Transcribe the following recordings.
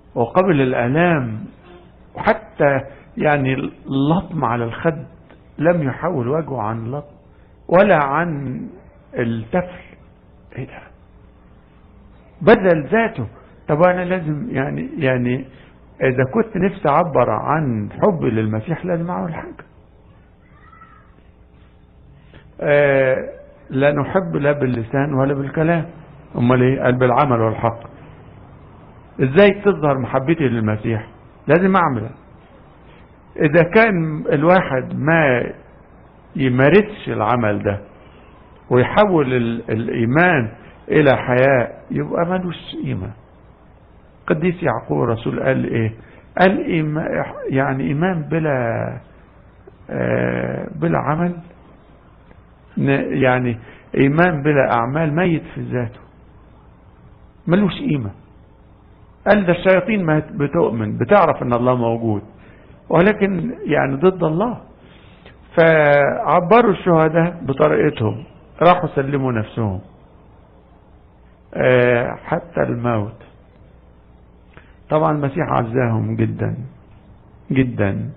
وقبل الآلام وحتى يعني اللطم على الخد لم يحول وجهه عن اللطم ولا عن التفل ايه ده بدل ذاته طب انا لازم يعني يعني اذا كنت نفسي اعبر عن حبي للمسيح لازم اعمل حاجه آه لا نحب لا باللسان ولا بالكلام امال ايه قال بالعمل والحق ازاي تظهر محبتي للمسيح لازم اعمل اذا كان الواحد ما يمارسش العمل ده ويحول الايمان الى حياة يبقى ملوش قيمة قديس يعقوب الرسول قال ايه قال إيمان يعني ايمان بلا آه بلا عمل يعني ايمان بلا اعمال ميت في ذاته ملوش قيمة قال ده الشياطين ما بتؤمن بتعرف ان الله موجود ولكن يعني ضد الله فعبروا الشهداء بطريقتهم راحوا سلموا نفسهم حتى الموت طبعا المسيح عزاهم جدا جدا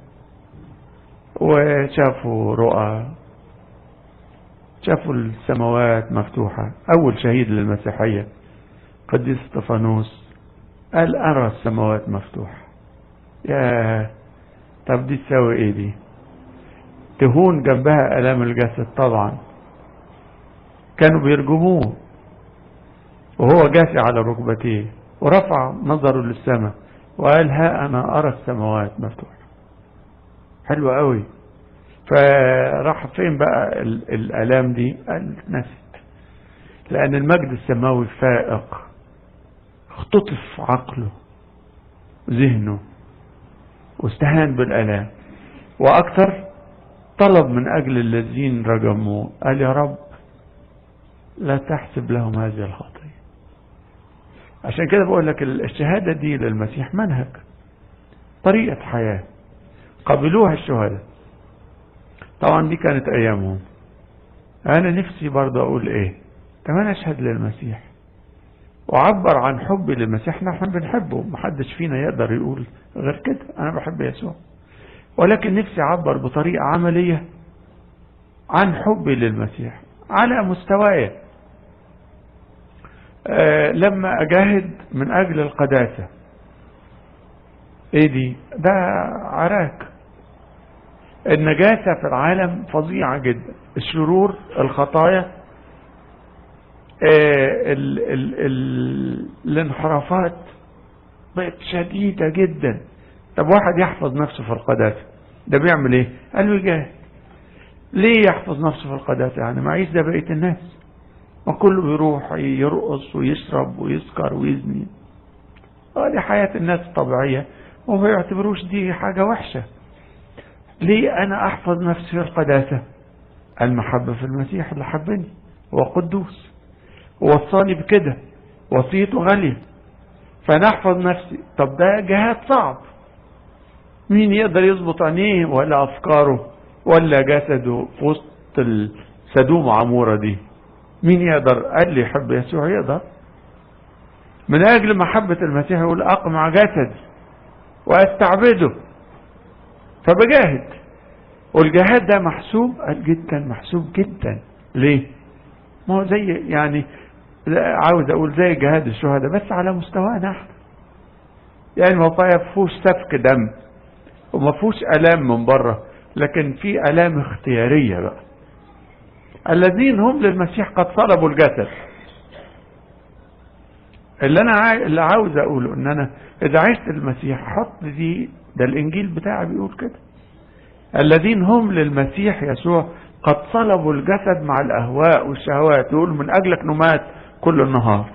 وشافوا رؤى شافوا السماوات مفتوحة أول شهيد للمسيحية قديس استفانوس قال أرى السماوات مفتوحة يا طب دي تساوي ايه دي تهون جنبها ألام الجسد طبعا كانوا بيرجموه وهو جاثي على ركبتيه ورفع نظره للسماء وقال ها أنا أرى السماوات مفتوحة حلوة قوي فراح فين بقى الألام دي قال نست لأن المجد السماوي فائق اختطف عقله ذهنه واستهان بالألام وأكثر طلب من أجل الذين رجموه قال يا رب لا تحسب لهم هذه الخطية عشان كده بقول لك الشهادة دي للمسيح منهج طريقة حياة قبلوها الشهداء طبعا دي كانت أيامهم أنا نفسي برضه أقول إيه طب أنا أشهد للمسيح وعبر عن حبي للمسيح نحن بنحبه محدش فينا يقدر يقول غير كده أنا بحب يسوع ولكن نفسي أعبر بطريقة عملية عن حبي للمسيح على مستواي أه لما أجاهد من أجل القداسة إيه دي ده عراك النجاسة في العالم فظيعة جدا الشرور الخطايا أه ال ال ال الانحرافات بقت شديدة جدا طب واحد يحفظ نفسه في القداسة ده بيعمل ايه قال له يجاهد ليه يحفظ نفسه في القداسة يعني ما عيش ده بقية الناس ما كله بيروح يرقص ويشرب ويسكر ويزني دي حياة الناس الطبيعية وما يعتبروش دي حاجة وحشة ليه انا احفظ نفسي في القداسة المحبة في المسيح اللي حبني هو قدوس ووصاني بكده وصيته غالية فانا احفظ نفسي طب ده جهاد صعب مين يقدر يظبط عينيه ولا افكاره ولا جسده في وسط السدوم عمورة دي مين يقدر قال لي يحب يسوع يقدر من اجل محبة المسيح يقول اقمع جسدي واستعبده فبجاهد والجهاد ده محسوب قال جدا محسوب جدا ليه ما هو زي يعني عاوز اقول زي جهاد الشهداء بس على مستوانا احنا يعني ما فيهوش سفك دم وما فيهوش الام من بره لكن في الام اختياريه بقى الذين هم للمسيح قد صلبوا الجسد اللي انا عاي... اللي عاوز اقوله ان انا اذا عشت المسيح حط دي ده الانجيل بتاعي بيقول كده الذين هم للمسيح يسوع قد صلبوا الجسد مع الاهواء والشهوات يقول من اجلك نمات كل النهار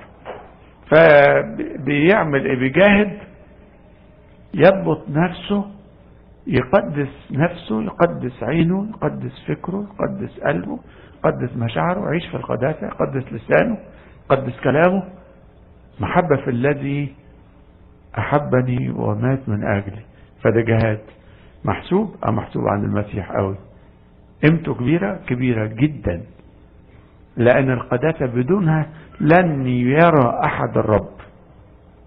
فبيعمل ايه بيجاهد يضبط نفسه يقدس نفسه يقدس عينه يقدس فكره يقدس قلبه يقدس مشاعره يعيش في القداسة يقدس لسانه يقدس كلامه محبة في الذي أحبني ومات من أجلي فده جهاد محسوب أو محسوب عند المسيح قوي قيمته كبيرة كبيرة جدا لأن القداسة بدونها لن يرى أحد الرب